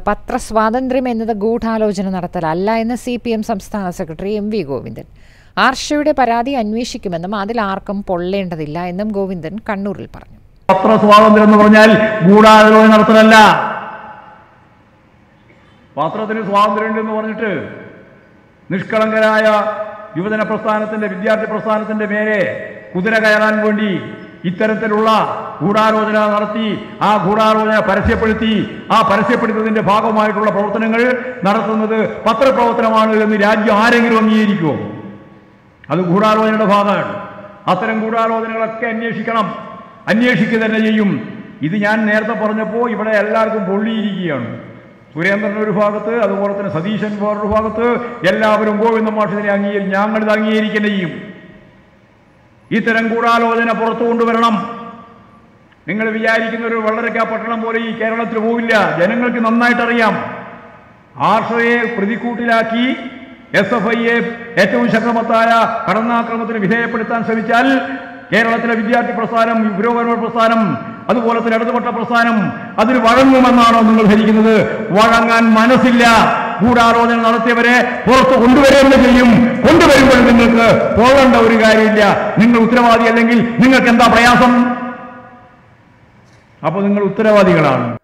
പത്രസ്വാതന്ത്ര്യം എന്നത് ഗൂഢാലോചന നടത്തലല്ല എന്ന് സി പി എം സംസ്ഥാന സെക്രട്ടറി എം വി ഗോവിന്ദൻ ആർഷയുടെ പരാതി അന്വേഷിക്കുമെന്നും അതിൽ ആർക്കും പൊള്ളേണ്ടതില്ല എന്നും ഗോവിന്ദൻ കണ്ണൂരിൽ പറഞ്ഞു പത്രസ്വാതന്ത്ര്യം എന്ന് പറഞ്ഞാൽ ഗൂഢാലോചന നടത്തലല്ല പത്രത്തിന് സ്വാതന്ത്ര്യമുണ്ട് എന്ന് പറഞ്ഞിട്ട് നിഷ്കളങ്കരായ യുവജന പ്രസ്ഥാനത്തിന്റെ വിദ്യാർത്ഥി പ്രസ്ഥാനത്തിന്റെ മേലെ കുതിര കയറാൻ വേണ്ടി ഇത്തരത്തിലുള്ള ഗൂഢാലോചന നടത്തി ആ ഗൂഢാലോചന പരസ്യപ്പെടുത്തി ആ പരസ്യപ്പെടുത്തുന്നതിന്റെ ഭാഗമായിട്ടുള്ള പ്രവർത്തനങ്ങൾ നടത്തുന്നത് പത്രപ്രവർത്തനമാണ് എന്ന് രാജ്യം ആരെങ്കിലും അംഗീകരിക്കുമോ അത് ഗൂഢാലോചനയുടെ ഭാഗമാണ് അത്തരം ഗൂഢാലോചനകളൊക്കെ അന്വേഷിക്കണം അന്വേഷിക്കുക തന്നെ ചെയ്യും ഇത് ഞാൻ നേരത്തെ പറഞ്ഞപ്പോൾ ഇവിടെ എല്ലാവർക്കും പൊള്ളിയിരിക്കുകയാണ് സുരേന്ദ്രൻ ഒരു ഭാഗത്ത് അതുപോലെ തന്നെ സതീശൻ വേറൊരു ഭാഗത്ത് എല്ലാവരും ഗോവിന്ദ മാഷിനെ അംഗീകരിക്കും ഞങ്ങളിത് അംഗീകരിക്കുക ചെയ്യും ഇത്തരം ഗൂഢാലോചന പുറത്തു കൊണ്ടുവരണം നിങ്ങൾ വിചാരിക്കുന്ന ഒരു വെള്ളരക്ക പട്ടണം പോലെ ഈ കേരളത്തിൽ പോവില്ല ജനങ്ങൾക്ക് നന്നായിട്ടറിയാം ആർഷയെ പ്രതിക്കൂട്ടിലാക്കി എസ് എഫ് ഐയെ ഏറ്റവും ശക്തമത്തായ കടന്നാക്രമണത്തിന് വിധേയപ്പെടുത്താൻ ശ്രമിച്ചാൽ കേരളത്തിലെ വിദ്യാർത്ഥി പ്രസ്ഥാനം പുരോഗമന പ്രസ്ഥാനം അതുപോലെ തന്നെ ഇടതുപക്ഷ പ്രസ്ഥാനം അതിന് വഴങ്ങുമെന്നാണോ നിങ്ങൾ ധരിക്കുന്നത് വഴങ്ങാൻ മനസ്സില്ല ഗൂഢാലോചന നടത്തിയവരെ പുറത്ത് കൊണ്ടുവരുക ചെയ്യും കൊണ്ടുവരുമ്പോൾ നിങ്ങൾക്ക് പോകേണ്ട ഒരു കാര്യമില്ല നിങ്ങൾ ഉത്തരവാദി അല്ലെങ്കിൽ നിങ്ങൾക്ക് എന്താ പ്രയാസം അപ്പൊ നിങ്ങൾ ഉത്തരവാദികളാണ്